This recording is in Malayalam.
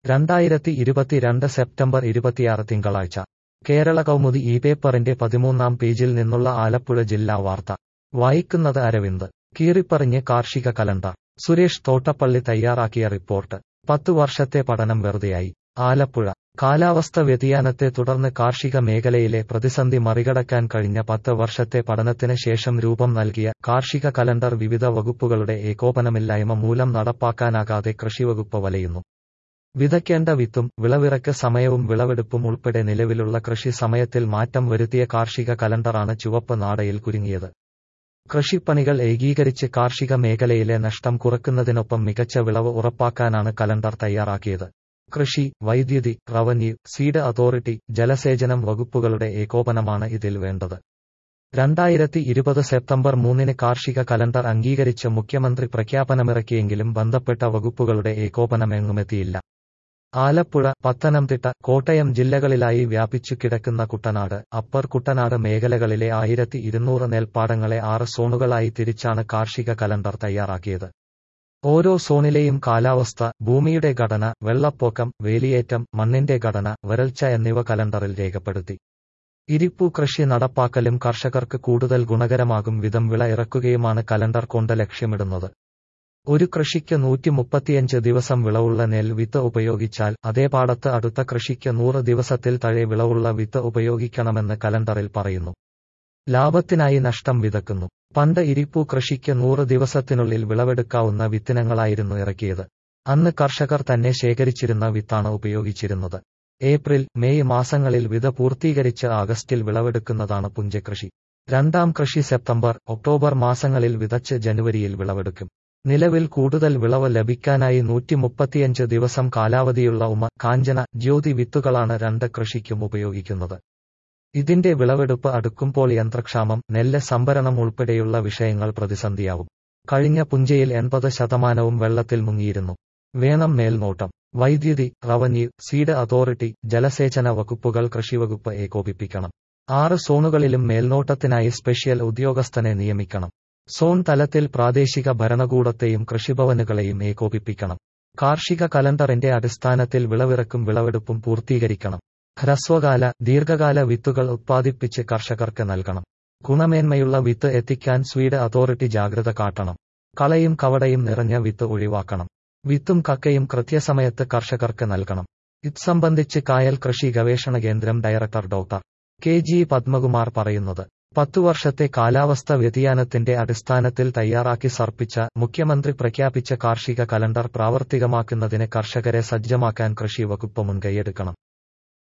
രണ്ടായിരത്തി ഇരുപത്തിരണ്ട് സെപ്റ്റംബർ ഇരുപത്തിയാറ് തിങ്കളാഴ്ച കേരള കൗമുദി ഈ പേപ്പറിന്റെ പതിമൂന്നാം പേജിൽ നിന്നുള്ള ആലപ്പുഴ ജില്ലാ വാർത്ത വായിക്കുന്നത് അരവിന്ദ് കീറിപ്പറിഞ്ഞ് കാർഷിക കലണ്ടർ സുരേഷ് തോട്ടപ്പള്ളി തയ്യാറാക്കിയ റിപ്പോർട്ട് പത്തു വർഷത്തെ പഠനം വെറുതെയായി ആലപ്പുഴ കാലാവസ്ഥ വ്യതിയാനത്തെ തുടർന്ന് കാർഷിക മേഖലയിലെ പ്രതിസന്ധി മറികടക്കാൻ കഴിഞ്ഞ പത്ത് വർഷത്തെ പഠനത്തിന് ശേഷം രൂപം നൽകിയ കാർഷിക കലണ്ടർ വിവിധ വകുപ്പുകളുടെ ഏകോപനമില്ലായ്മ മൂലം നടപ്പാക്കാനാകാതെ കൃഷിവകുപ്പ് വലയുന്നു വിതയ്ക്കേണ്ട വിത്തും വിളവിറക്ക് സമയവും വിളവെടുപ്പും ഉൾപ്പെടെ നിലവിലുള്ള കൃഷി സമയത്തിൽ മാറ്റം വരുത്തിയ കാർഷിക കലണ്ടറാണ് ചുവപ്പ് നാടയിൽ കുരുങ്ങിയത് കൃഷിപ്പണികൾ ഏകീകരിച്ച് കാർഷിക മേഖലയിലെ നഷ്ടം കുറക്കുന്നതിനൊപ്പം മികച്ച വിളവ് ഉറപ്പാക്കാനാണ് കലണ്ടർ തയ്യാറാക്കിയത് കൃഷി വൈദ്യുതി റവന്യൂ സീഡ് അതോറിറ്റി ജലസേചനം വകുപ്പുകളുടെ ഏകോപനമാണ് ഇതിൽ വേണ്ടത് രണ്ടായിരത്തി ഇരുപത് സെപ്റ്റംബർ മൂന്നിന് കാർഷിക കലണ്ടർ അംഗീകരിച്ച് മുഖ്യമന്ത്രി പ്രഖ്യാപനമിറക്കിയെങ്കിലും ബന്ധപ്പെട്ട വകുപ്പുകളുടെ ഏകോപനമെങ്ങുമെത്തിയില്ല ആലപ്പുഴ പത്തനംതിട്ട കോട്ടയം ജില്ലകളിലായി വ്യാപിച്ചു കിടക്കുന്ന കുട്ടനാട് അപ്പർ കുട്ടനാട് മേഖലകളിലെ ആയിരത്തി ഇരുന്നൂറ് നെൽപ്പാടങ്ങളെ ആറ് സോണുകളായി തിരിച്ചാണ് കാർഷിക കലണ്ടർ തയ്യാറാക്കിയത് ഓരോ സോണിലെയും കാലാവസ്ഥ ഭൂമിയുടെ ഘടന വെള്ളപ്പൊക്കം വേലിയേറ്റം മണ്ണിന്റെ ഘടന വരൾച്ച എന്നിവ കലണ്ടറിൽ രേഖപ്പെടുത്തി ഇരിപ്പു കൃഷി നടപ്പാക്കലും കർഷകർക്ക് കൂടുതൽ ഗുണകരമാകും വിധം വിള ഇറക്കുകയുമാണ് കലണ്ടർ കൊണ്ട് ലക്ഷ്യമിടുന്നത് ഒരു കൃഷിക്ക് നൂറ്റി മുപ്പത്തിയഞ്ച് ദിവസം വിളവുള്ള നെൽ വിത്ത് ഉപയോഗിച്ചാൽ അതേ പാടത്ത് അടുത്ത കൃഷിക്ക് നൂറ് ദിവസത്തിൽ തഴെ വിളവുള്ള വിത്ത് ഉപയോഗിക്കണമെന്ന് കലണ്ടറിൽ പറയുന്നു ലാഭത്തിനായി നഷ്ടം വിതക്കുന്നു പണ്ട് ഇരിപ്പു കൃഷിക്ക് നൂറ് ദിവസത്തിനുള്ളിൽ വിളവെടുക്കാവുന്ന വിത്തിനങ്ങളായിരുന്നു ഇറക്കിയത് അന്ന് കർഷകർ തന്നെ ശേഖരിച്ചിരുന്ന വിത്താണ് ഉപയോഗിച്ചിരുന്നത് ഏപ്രിൽ മെയ് മാസങ്ങളിൽ വിത പൂർത്തീകരിച്ച് ആഗസ്റ്റിൽ വിളവെടുക്കുന്നതാണ് പുഞ്ചകൃഷി രണ്ടാം കൃഷി സെപ്റ്റംബർ ഒക്ടോബർ മാസങ്ങളിൽ വിതച്ച് ജനുവരിയിൽ വിളവെടുക്കും നിലവിൽ കൂടുതൽ വിളവ് ലഭിക്കാനായി നൂറ്റി മുപ്പത്തിയഞ്ച് ദിവസം കാലാവധിയുള്ള ഉമ കാഞ്ചന ജ്യോതി വിത്തുകളാണ് രണ്ട് കൃഷിക്കും ഉപയോഗിക്കുന്നത് ഇതിന്റെ വിളവെടുപ്പ് അടുക്കുമ്പോൾ യന്ത്രക്ഷാമം നെല്ല് സംഭരണം ഉൾപ്പെടെയുള്ള വിഷയങ്ങൾ പ്രതിസന്ധിയാവും കഴിഞ്ഞ പുഞ്ചയിൽ എൺപത് ശതമാനവും വെള്ളത്തിൽ മുങ്ങിയിരുന്നു വേണം മേൽനോട്ടം വൈദ്യുതി റവന്യൂ സീഡ് അതോറിറ്റി ജലസേചന വകുപ്പുകൾ കൃഷിവകുപ്പ് ഏകോപിപ്പിക്കണം ആറ് സോണുകളിലും മേൽനോട്ടത്തിനായി സ്പെഷ്യൽ ഉദ്യോഗസ്ഥനെ നിയമിക്കണം സോൺ തലത്തിൽ പ്രാദേശിക ഭരണകൂടത്തെയും കൃഷിഭവനുകളെയും ഏകോപിപ്പിക്കണം കാർഷിക കലണ്ടറിന്റെ അടിസ്ഥാനത്തിൽ വിളവിറക്കും വിളവെടുപ്പും പൂർത്തീകരിക്കണം ഹ്രസ്വകാല ദീർഘകാല വിത്തുകൾ ഉത്പാദിപ്പിച്ച് കർഷകർക്ക് നൽകണം ഗുണമേന്മയുള്ള വിത്ത് എത്തിക്കാൻ സ്വീഡ് അതോറിറ്റി ജാഗ്രത കാട്ടണം കളയും കവടയും നിറഞ്ഞ വിത്ത് ഒഴിവാക്കണം വിത്തും കക്കയും കൃത്യസമയത്ത് കർഷകർക്ക് നൽകണം ഇത് സംബന്ധിച്ച് കായൽ കൃഷി ഗവേഷണ കേന്ദ്രം director doctor K G Padmakumar പറയുന്നത് പത്തു വർഷത്തെ കാലാവസ്ഥ വ്യതിയാനത്തിന്റെ അടിസ്ഥാനത്തിൽ തയ്യാറാക്കി സർപ്പിച്ച മുഖ്യമന്ത്രി പ്രഖ്യാപിച്ച കാർഷിക കലണ്ടർ പ്രാവർത്തികമാക്കുന്നതിന് കർഷകരെ സജ്ജമാക്കാൻ കൃഷി വകുപ്പ് മുൻകൈയെടുക്കണം